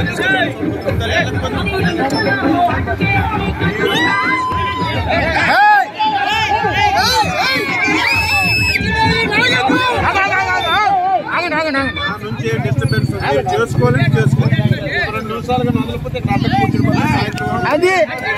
నా నుంచి ఏ డిస్టర్బెన్స్ చేసుకోవాలి చేసుకోవాలి రెండు నిమిషాలుగా నదలిపోతే నాటకం కూర్చుని సాయంత్రం అది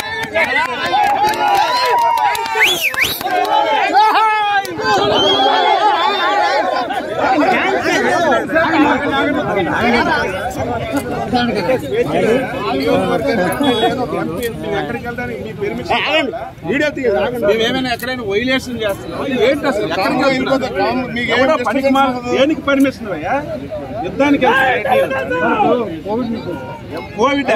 ఎక్కడికి వెళ్ళడానికి మీ permission కావాలా? మేమేమైనా ఎక్కడైనా వైలేషన్ చేస్తున్నాం ఏంటి అసలు ఎక్కడికి వెళ్ళిపోతాం ఎవడో పనికి మాల- దేనికి పర్మిషన్ అయ్యా యుద్ధానికి కోవిడ్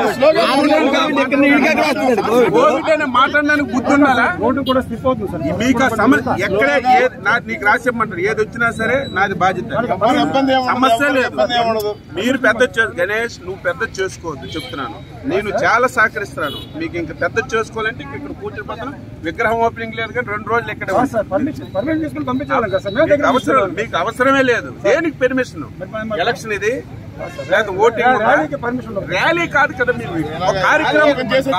కోవిడ్ అనే మాట్లాడడానికి బుద్ధి ఉండాలా రోడ్డు కూడా స్లిప్ అవుతుంది సార్ మీకు ఆ సమస్య ఎక్కడే ఏ- నా నీకు రాసిమ్మంటారు ఏది వచ్చినా సరే నాది బాధ్యత సమస్య లేదు మీరు పెద్ద చే- గణేష్ నువ్వు పెద్ద చేసుకోవద్దు చెప్తున్నాను నేను చాలా సహకరిస్తున్నాను మీకు ఇంకా పెద్ద చేసుకోవాలంటే ఇంక ఇక్కడ కూర్చుని పక్కన విగ్రహం ఓపెనింగ్ లేదు కానీ రెండు రోజులు ఇక్కడ ఆ సార్ పర్మిషన్ పర్మిషన్ తీసుకుని పంపించాలి కదా సార్ మేము మీకు దగ్గర అవసరం మీకు అవసరమే లేదు దేనికి పెర్మిషన్ ఎలక్షన్ ఇది లేదా ఓటింగ్ ఉందా? ర్యాలీకి పర్మిషన్ ఉండదు ర్యాలీ కాదు కదా మీరు ఒక కార్యక్రమం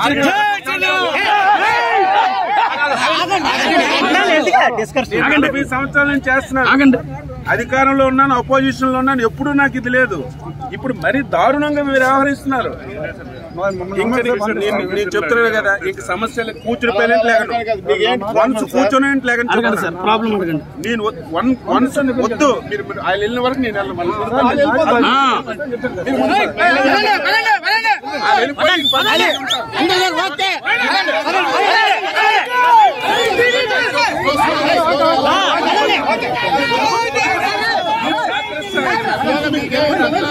నేను నలభై సంవత్సరాల నుంచి చేస్తున్నాను అధికారంలో ఉన్నాను అపోజిషన్ లో ఉన్నాను ఎప్పుడూ నాకు ఇది లేదు ఇప్పుడు మరీ దారుణంగా మీరు వ్యవహరిస్తున్నారు ఇంకా నేను- నేను నేను చెప్తున్నాను కదా ఇంక సమస్యలు కూర్చుని పోయినట్టు లేకుండా వన్స్ కూర్చొని లేకుండా సార్ ప్రాబ్లం నేను వద్- వన్ వన్స్ వద్దు మీరు మీరు ఆయన వెళ్ళిన వరకు నేను వెళ్ళను. మళ్ళీ ఆ. మీరు ముందు ఆయన వెళ్ళిపోయి పది నిమిషాలు ఉంటారు. ఓకే